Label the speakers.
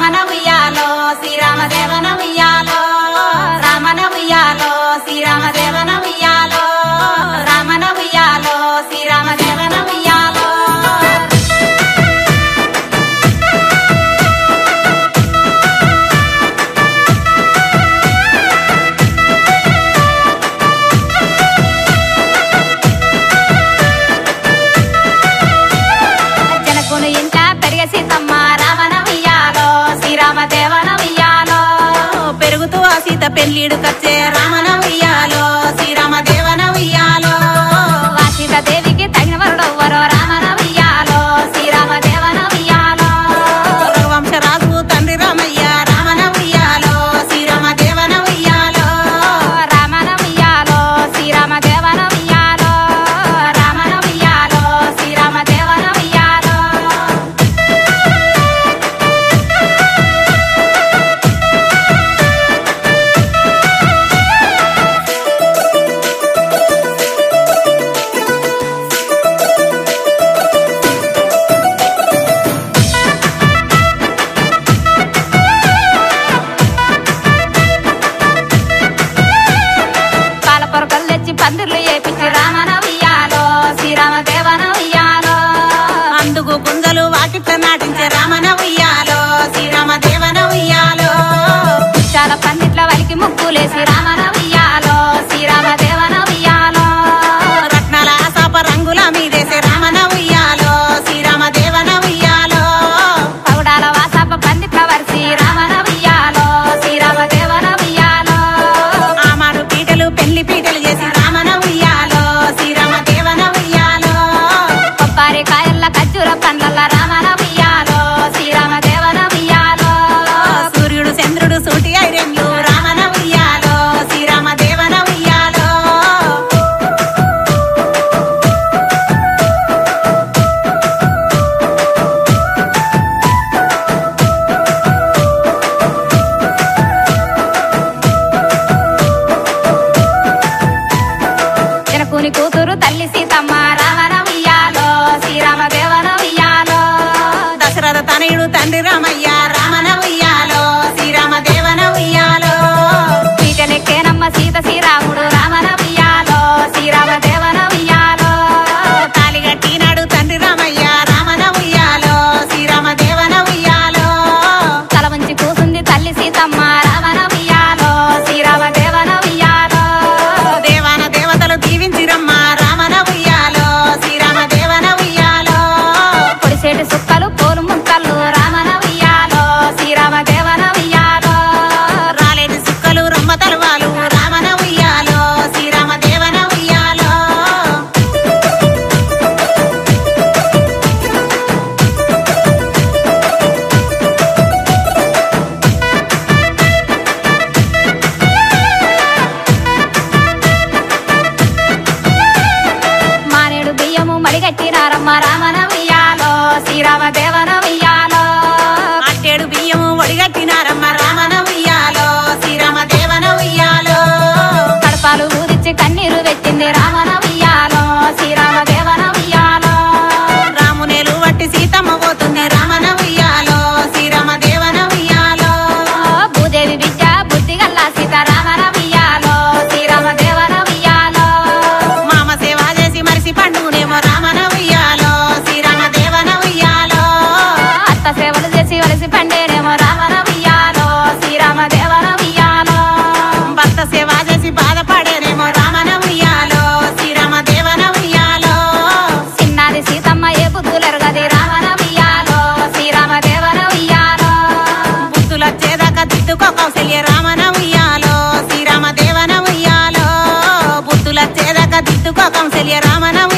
Speaker 1: రామన ఉయ్యాలో శ్రీరామ దేవన ఉయ్యాలో రామన ఉయ్యాలో శ్రీరామ దేవన ఉయ్యాలో రామన ఉయ్యాలో శ్రీరామ దేవన ఉయ్యాలో జనకుని ఇంట పెరిగే సీతమ్మ రామన ఉయ్యాలో శ్రీరామ దేవన ఉయ్యాలో
Speaker 2: పెరుగుతూ ఆ సీత పెళ్లిడు కచ్చే రామన ఉయ్యాలో శ్రీరామ దేవన ఉయ్యాలో
Speaker 1: ఆ సీతాదేవికి తగిన వరుడెవ్వరో రామన ఉయ్యాలో శ్రీరామ దేవన ఉయ్యాలో
Speaker 2: రఘువంశ రాజు తండ్రి రామయ్య రామన ఉయ్యాలో శ్రీరామ దేవన ఉయ్యాలో
Speaker 1: రామన ఉయ్యాలో శ్రీరామ దేవన ఉయ్యాలో రామన ఉయ్యాలో శ్రీరామ దేవన ఉయ్యాలో పాల పొరకలు తెచ్చి పందిర్లు ఏపించి రామన ఉయ్యాలో శ్రీరామ దేవన ఉయ్యాలో
Speaker 2: అందుకు గుంజలు వాకిట్ల నాటించే రామన ఉయ్యాలో శ్రీరామ దేవన ఉయ్యాలో
Speaker 1: చాలా పందిట్ల వలికి ముగ్గులేసి రామన ఉయ్యాలో శ్రీరామ దేవన ఉయ్యాలో
Speaker 2: రత్నాల ఆసాప రంగుల మీదేసే రామన ఉయ్యాలో శ్రీరామ దేవన ఉయ్యాలో
Speaker 1: పౌడాల వాసాప పందిట్ల వరిసి రామన ఉయ్యాలో శ్రీరామ దేవన ఉయ్యాలో
Speaker 2: ఆమాడు పీటలు పెళ్లి పీటలు చేసి రామన ఉయ్యాలో శ్రీరామ దేవన ఉయ్యాలో
Speaker 1: కొబ్బరి కాయల్ల ఖర్జూర పండ్ల రామన ఉయ్యాలో శ్రీరామ దేవన ఉయ్యాలో
Speaker 2: సూర్యుడు చంద్రుడు సూటి ఐరెన్లు రామన ఉయ్యాలో శ్రీరామ దేవన ఉయ్యాలో
Speaker 1: జనకుని కూతురు తల్లి సీతమ్మ రామన ఉయ్యాలో శ్రీరామ దేవన ఉయ్యాలో
Speaker 2: దశరథ తనయుడు తండ్రి రామయ్య రామన ఉయ్యాలో శ్రీరామ దేవన ఉయ్యాలో
Speaker 1: పీటలెక్కేనమ్మ సీత శ్రీరాముడు రామన ఉయ్యాలో శ్రీరామ దేవన ఉయ్యాలో
Speaker 2: తాలి కట్టినాడు తండ్రి రామయ్య రామన ఉయ్యాలో శ్రీరామ దేవన ఉయ్యాలో
Speaker 1: తల వంచి కూసుంది తల్లి సీతమ్మ రామన ఉయ్యాలో శ్రీరామ దేవన ఉయ్యాలో
Speaker 2: దేవాన దేవతలు దీవించిరమ్మ రామన ఉయ్యాలో శ్రీరామ దేవన ఉయ్యాలో
Speaker 1: పొడిసేటి సుక్కలు పోలు ముంతలు రామన ఉయ్యాలో శ్రీరామ దేవన ఉయ్యాలో
Speaker 2: రాలేని సుక్కలు రమ్మ తలవాలు రామన ఉయ్యాలో శ్రీరామ దేవన ఉయ్యాలో
Speaker 1: మానేడు బియ్యము మడిగట్టినారమ్మ రామన ఉయ్యాలో శ్రీరామ దేవన ఉయ్యాలో
Speaker 2: అట్టేడు బియ్యము ఒడిగట్టినారమ్మ రామన ఉయ్యాలో శ్రీరామ దేవన ఉయ్యాలో
Speaker 1: కడపాలు ఊదిచ్చి కన్నీరు పెట్టింది రామన ఉయ్యాలో శ్రీరామ దేవన ఉయ్యాలో
Speaker 2: రామునేలు వట్టి సీతమ్మ పోతుంది రామన ఉయ్యాలో శ్రీరామ దేవన ఉయ్యాలో
Speaker 1: భూదేవి బిడ్డ బుద్ధి గల్లా సీత రామన ఉయ్యాలో శ్రీరామ దేవన ఉయ్యాలో
Speaker 2: మామ సేవ చేసి మరిసి పండునేమో రామన ఉయ్యాలో శ్రీరామ దేవన ఉయ్యాలో
Speaker 1: అత్త సేవలు చేసి వలసి పండేనేమో రామన ఉయ్యాలో శ్రీరామ దేవన ఉయ్యాలో
Speaker 2: భర్త సేవ చేసి బాధపడేనేమో రామన ఉయ్యాలో శ్రీరామ దేవన ఉయ్యాలో
Speaker 1: చిన్నారి సీతమ్మ ఏ బుద్ధులెరగది రామన ఉయ్యాలో శ్రీరామ దేవన ఉయ్యాలో
Speaker 2: బుద్ధులొచ్చేదాకా దిద్దుకో కౌశల్య రామన ఉయ్యాలో శ్రీరామ దేవన ఉయ్యాలో బుద్ధులొచ్చేదాకా దిద్దుకో కౌశల్య రామన